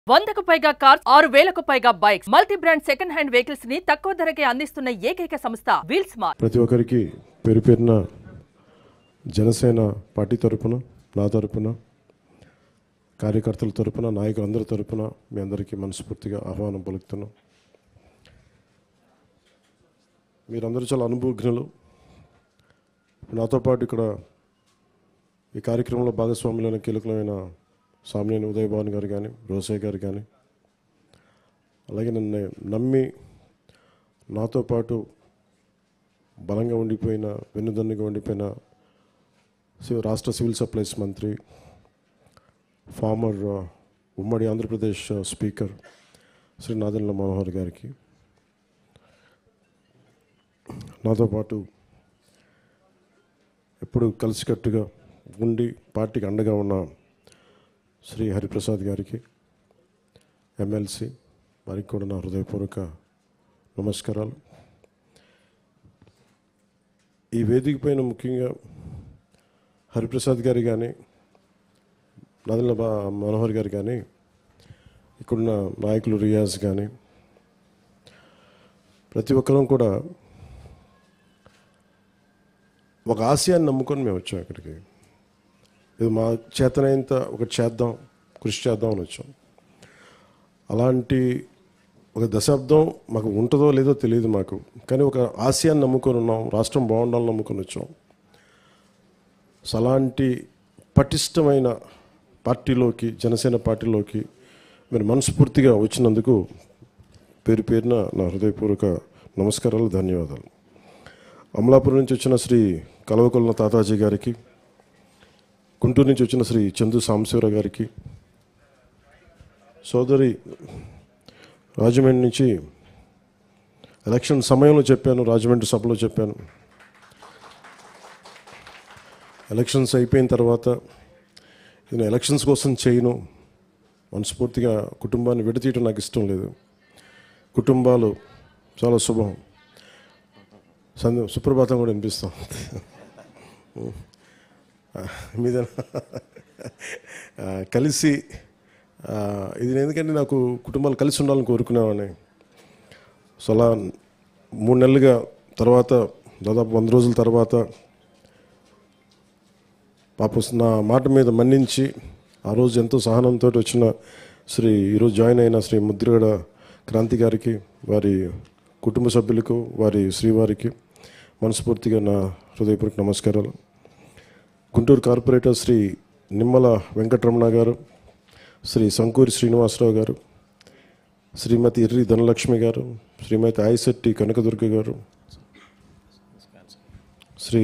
వందకు పైగా కార్స్ ఆరు వేలకు పైగా bikes multi brand second hand vehicles ని తక్కువ ధరకే అందిస్తున్న ఏకైక సంస్థ వీల్ స్మార్ట్ ప్రతి ఒక్కరికి పేరు పేరున జనసేన పార్టీ తరపున నా తరపున కార్యకర్తల తరపున నాయకులందరి తరపున మీ అందరికీ మనస్ఫూర్తిగా ఆహ్వానం పలుకుతున్నాం మీరందరూ చాలా అనుభవజ్ఞులు నాతో పాటు ఇక్కడ ఈ కార్యక్రమంలో భాగస్వాములైన కీలకమైన సామినేని ఉదయ్ భవన్ గారు కానీ రోసయ్య గారు కానీ అలాగే నన్ను నమ్మి నాతో పాటు బలంగా ఉండిపోయిన వెన్నుదన్నుగా ఉండిపోయిన సి- రాష్ట్ర సివిల్ సప్లైస్ మంత్రి ఫార్మర్ ఆ, ఉమ్మడి ఆంధ్రప్రదేశ్ ఆ, స్పీకర్ శ్రీ నాదెండ్ల మనోహర్ గారికి నాతో పాటు ఎప్పుడు కలిసికట్టుగా ఉండి పార్టీకి అండగా ఉన్న శ్రీ హరిప్రసాద్ గారికి ఎమ్మెల్సీ వారికి కూడా నా హృదయపూర్వక నమస్కారాలు ఈ వేదిక పైన ముఖ్యంగా హరిప్రసాద్ గారు కానీ నదల బా మనోహర్ గారు కానీ ఇక్కడున్న నాయకులు రియాజ్ కానీ ప్రతి ఒక్కరం కూడా ఒక ఆశయాన్ని నమ్ముకొని మేము వచ్చాం ఇక్కడికి ఇది మా చేతనైనంత ఒకటి చేద్దాం కృషి చేద్దాం అని వచ్చాం అలాంటి ఒక దశాబ్దం మాకు ఉంటుందో లేదో తెలియదు మాకు కానీ ఒక ఆశయాన్ని నమ్ముకొని ఉన్నాం రాష్ట్రం బాగుండాలని నమ్ముకొని వచ్చాం సో అలాంటి పటిష్టమైన పార్టీలోకి జనసేన పార్టీలోకి మీరు మనస్ఫూర్తిగా వచ్చినందుకు పేరు పేరున నా హృదయపూర్వక నమస్కారాలు ధన్యవాదాలు అమలాపురం నుంచి వచ్చిన శ్రీ కలవకొల్ల తాతాజీ గారికి గుంటూరు నుంచి వచ్చిన శ్రీ చందు సాంబశివరావు గారికి సోదరి రాజమండ్రి నుంచి ఎలక్షన్ సమయంలో చెప్పాను రాజమండ్రి సభలో చెప్పాను ఎలక్షన్స్ అయిపోయిన తర్వాత నేను ఎలక్షన్స్ కోసం చేయను మనస్ఫూర్తిగా కుటుంబాన్ని విడతీయటం నాకు ఇష్టం లేదు కుటుంబాలు చాలా శుభం సంద సుప్రభాతం కూడా వినిపిస్తాం మీద ఆ, కలిసి ఆ, ఇది నేను ఎందుకంటే నాకు కుటుంబాలు కలిసి ఉండాలని కోరుకునేవాడిని సో అలా మూడు నెలలుగా తర్వాత దాదాపు వంద రోజుల తర్వాత పాప నా మాట మీద మన్నించి ఆ రోజు ఎంతో సహనంతో వచ్చిన శ్రీ ఈరోజు జాయిన్ అయిన శ్రీ ముద్రగడ క్రాంతి గారికి వారి కుటుంబ సభ్యులకు వారి శ్రీవారికి మనస్ఫూర్తిగా నా హృదయపూర్వక నమస్కారాలు గుంటూరు కార్పొరేటర్ శ్రీ నిమ్మల వెంకటరమణ గారు శ్రీ సంకూరి శ్రీనివాసరావు గారు శ్రీమతి ఇర్రి ధనలక్ష్మి గారు శ్రీమతి ఆయిశెట్టి కనకదుర్గ గారు శ్రీ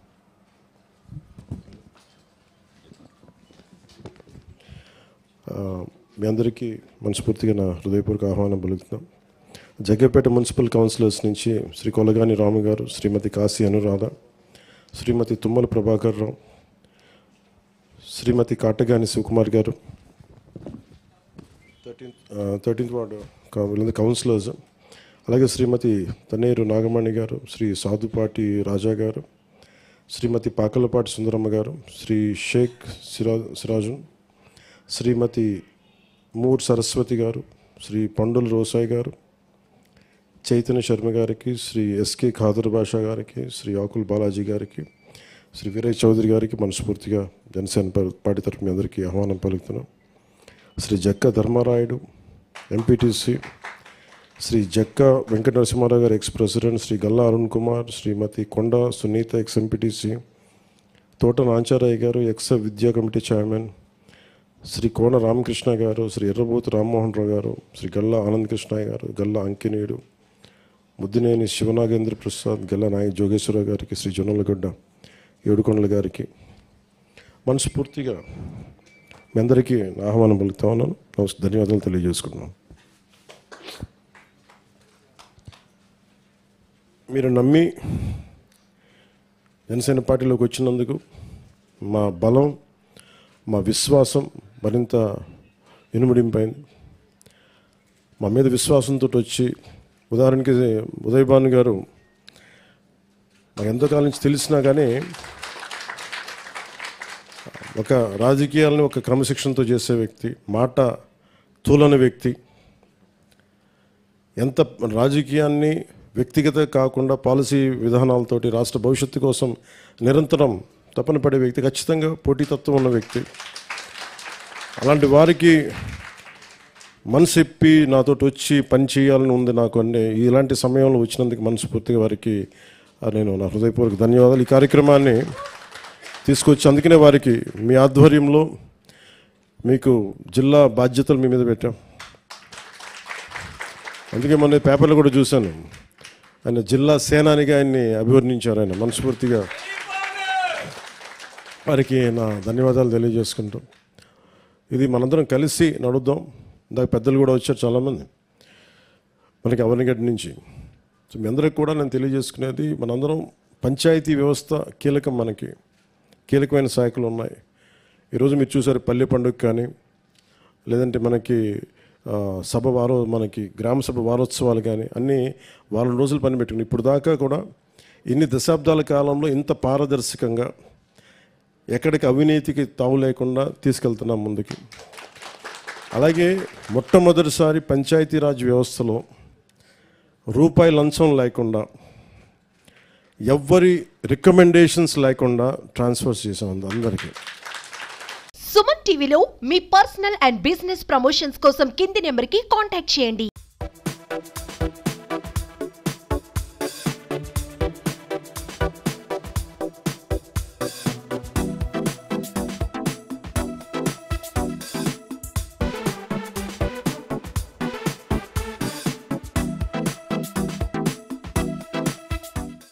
ఆ, మీ అందరికీ మనస్ఫూర్తిగా నా హృదయపూర్వక ఆహ్వానం పలుకుతున్నాం జగ్గపేట మున్సిపల్ కౌన్సిలర్స్ నుంచి శ్రీ కొలగాని రాము గారు శ్రీమతి కాశీ అనురాధ శ్రీమతి తుమ్మల ప్రభాకర్ రావు శ్రీమతి కాటగాని శివకుమార్ గారు థర్టీన్త్ థర్టీన్త్ వార్డు కా- వీళ్ళందరూ కౌన్సిలర్స్ అలాగే శ్రీమతి తనేరు నాగమణి గారు శ్రీ సాధుపాటి రాజా గారు శ్రీమతి పాకలపాటి సుందరమ్మ గారు శ్రీ షేక్ సిరా సిరాజు శ్రీమతి మూర్ సరస్వతి గారు శ్రీ పండుల రోసాయి గారు చైతన్య శర్మ గారికి శ్రీ ఎస్కే ఖాదర్ బాషా గారికి శ్రీ ఆకుల్ బాలాజీ గారికి శ్రీ వీరయ్య చౌదరి గారికి మనస్ఫూర్తిగా జనసేన పా- పార్టీ తరఫు మీ అందరికీ ఆహ్వానం పలుకుతున్నాం Shri Jakka Dharmarayudu MPTC Shri Jakka Venkata Narasimharao garu ex president Shri Galla Arun Kumar Shrimati Konda Sunitha ex MPTC Thota Nancharaiah garu ex విద్యా కమిటీ చైర్మన్ శ్రీ కోన రామకృష్ణ గారు శ్రీ ఎర్రబోతు రామ్మోహన్ రావు గారు శ్రీ గల్లా ఆనంద్ కృష్ణయ్య గారు గల్లా అంకినీయుడు ముద్దినేని శివనాగేంద్ర ప్రసాద్ గల్లా నాయక్ జోగేశ్వరరావు గారికి శ్రీ జొన్నలగడ్డ ఏడుకొండల గారికి మనస్ఫూర్తిగా మీ అందరికీ నా ఆహ్వానం పలుకుతా ఉన్నాను నమస్- ధన్యవాదాలు తెలియజేసుకుంటున్నాను మీరు నమ్మి జనసేన పార్టీలోకి వచ్చినందుకు మా బలం మా విశ్వాసం మరింత ఇనుముడింపైంది మా మీద విశ్వాసంతో వచ్చి ఉదాహరణకి ఉదయ్ భాను గారు నాకు ఎంతో కాలం నుంచి తెలిసినా కానీ ఒక రాజకీయాలను ఒక క్రమశిక్షణతో చేసే వ్యక్తి మాట తూలని వ్యక్తి ఎంత రాజకీయాన్ని వ్యక్తిగత కాకుండా పాలసీ విధానాలతోటి రాష్ట్ర భవిష్యత్తు కోసం నిరంతరం తపన పడే వ్యక్తి ఖచ్చితంగా పోటీతత్వం ఉన్న వ్యక్తి అలాంటి వారికి మనసు ఎప్పి నాతో వచ్చి పని చేయాలని ఉంది నాకు అన్ని ఇలాంటి సమయంలో వచ్చినందుకు మనస్ఫూర్తిగా వారికి ఆ, నేను నా హృదయపూర్వక ధన్యవాదాలు ఈ కార్యక్రమాన్ని తీసుకొచ్చి అందుకనే వారికి మీ ఆధ్వర్యంలో మీకు జిల్లా బాధ్యతలు మీ మీద పెట్టాం అందుకే మొన్న పేపర్లో కూడా చూశాను ఆయన జిల్లా సేనానిగా ఆయన్ని అభివర్ణించారు ఆయన మనస్ఫూర్తిగా వారికి నా ధన్యవాదాలు తెలియజేసుకుంటాం ఇది మనందరం కలిసి నడుద్దాం ఇందాక పెద్దలు కూడా వచ్చారు చాలామంది మనకి అవనిగడ్డ నుంచి సో మీ అందరికి కూడా నేను తెలియజేసుకునేది మనందరం పంచాయతీ వ్యవస్థ కీలకం మనకి కీలకమైన శాఖలు ఉన్నాయి ఈరోజు మీరు చూసారు పల్లె పండుగ కానీ లేదంటే మనకి ఆ, సభ వారో మనకి గ్రామ సభ వారోత్సవాలు కానీ అన్నీ వారం రోజులు పని పెట్టుకుని ఇప్పుడు దాకా కూడా ఇన్ని దశాబ్దాల కాలంలో ఇంత పారదర్శకంగా ఎక్కడికి అవినీతికి తావు లేకుండా తీసుకెళ్తున్నాం ముందుకి అలాగే మొట్టమొదటిసారి పంచాయతీరాజ్ వ్యవస్థలో రూపాయి లంచం లేకుండా ఎవ్వరి రికమెండేషన్స్ లేకుండా ట్రాన్స్ఫర్స్ చేసాం అందరికీ సుమన్ టీవీలో మీ పర్సనల్ అండ్ బిజినెస్ ప్రమోషన్స్ కోసం కింది నెంబర్కి కాంటాక్ట్ చేయండి